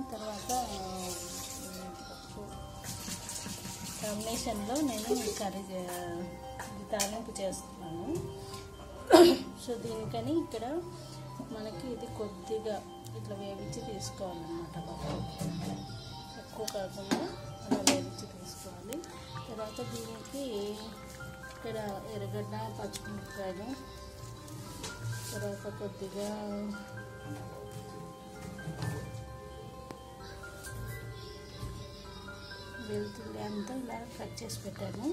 తర్వాత కాంబినేషన్లో నేను కర్రీ చే- ఇది తాలింపు చేస్తున్నాను సో దీనికని ఇక్కడ మనకి ఇది కొద్దిగా ఇట్లా వేయించి తీసుకోవాలన్నమాట మొత్తం ఎక్కువ కాకుండా అలా వేయించి తీసుకోవాలి తర్వాత దీనికి ఇక్కడ ఎర్రగడ్డ పచ్చిమిరపకాయలు తర్వాత కొద్దిగా వెళ్తుంది అంతా ఇలా కట్ చేసి పెట్టాను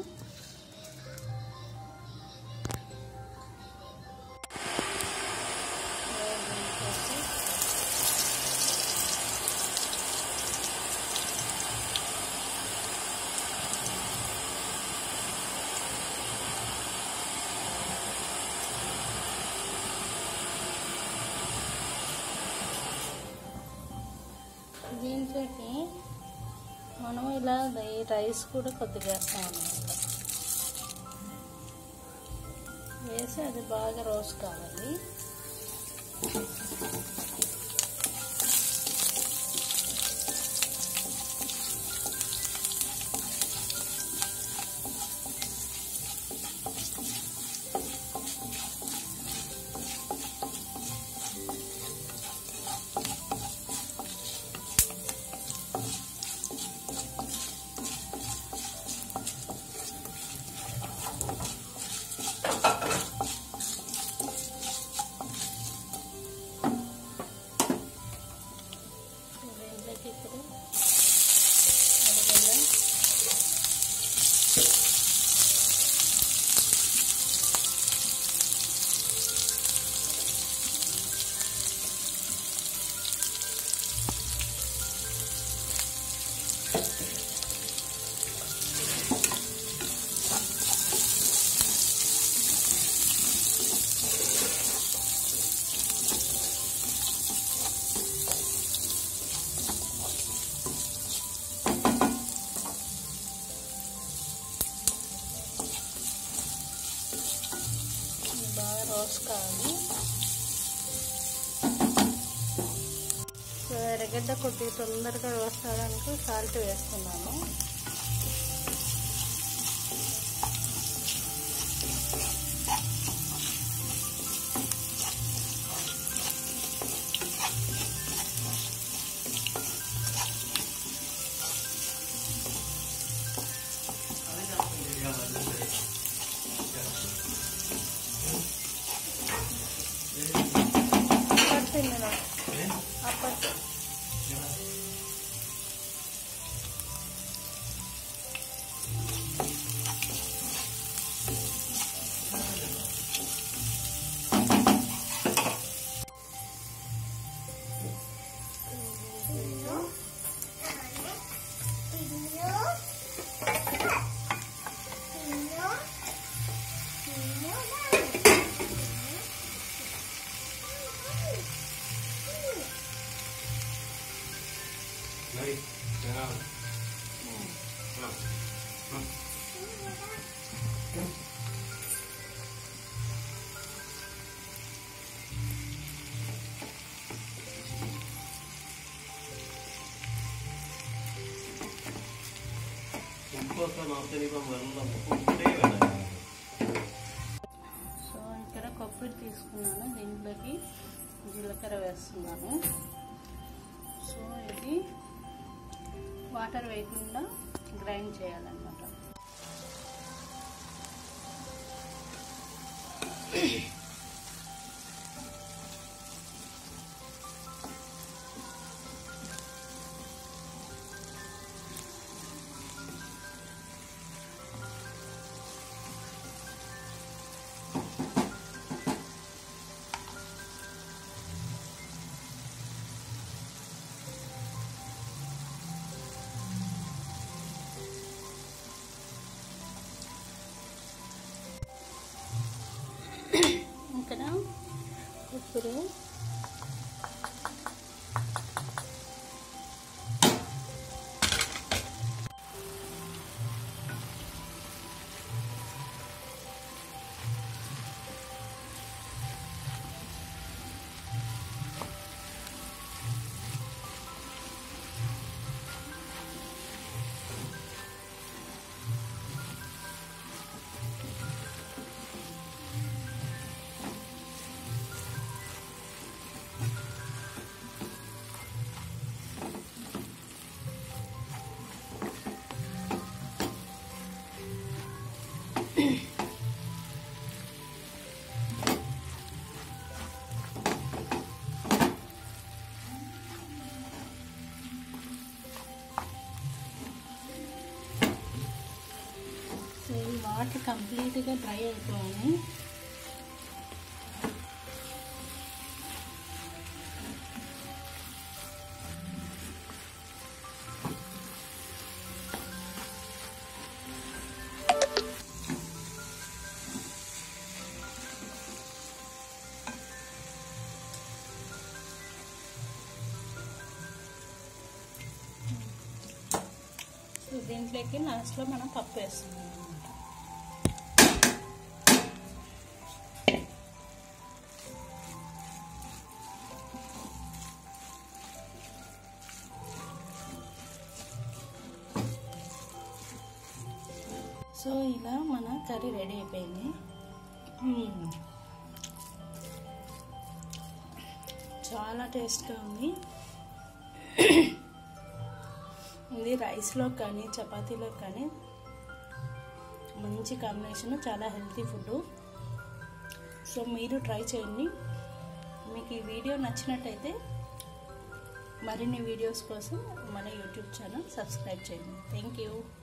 దీంట్లోకి మనం ఇలా ఈ రైస్ కూడా కొద్దిగా వేస్తాం అన్నమాట వేసి అది బాగా రోస్ట్ కావాలి దీంట్లోకి ఇప్పుడు అరగల్ల ఇది బాగా రోస్ట్ కావాలి సో ఎర్రగడ్డ కొద్దిగా తొందరగా రోస్ట్ అవడానికి సాల్ట్ వేస్తున్నాను పడుతుంది నాకు అప్పటి ഉപ്പൊക്കെ നോക്കിയപ്പം വെള്ളം ഉപ്പേ വേണം సో ఇక్కడ కొబ్బరి తీసుకున్నాను దీంట్లోకి జీలకర్ర వేస్తున్నాను సో ఇది వాటర్ వేయకుండా గ్రైండ్ చేయాలన్నమాట ఇక్కడ ఇప్పుడు సో ఈ వాటర్ కంప్లీట్గా డ్రై అయిపోయాయి సో దీంట్లోకి లాస్ట్లో మనం పప్పు వేస్తున్నాం అన్నమాట సో ఇలా మన కర్రీ రెడీ అయిపోయింది మ్మ్. చాలా టేస్ట్గా ఉంది ఇది రైస్లో కానీ చపాతీలో కానీ మంచి కాంబినేషన్ చాలా హెల్తీ ఫుడ్ సో మీరు ట్రై చేయండి మీకు ఈ వీడియో నచ్చినట్టయితే మరిన్ని వీడియోస్ కోసం మన యూట్యూబ్ ఛానల్ సబ్స్క్రైబ్ చేయండి థ్యాంక్ యూ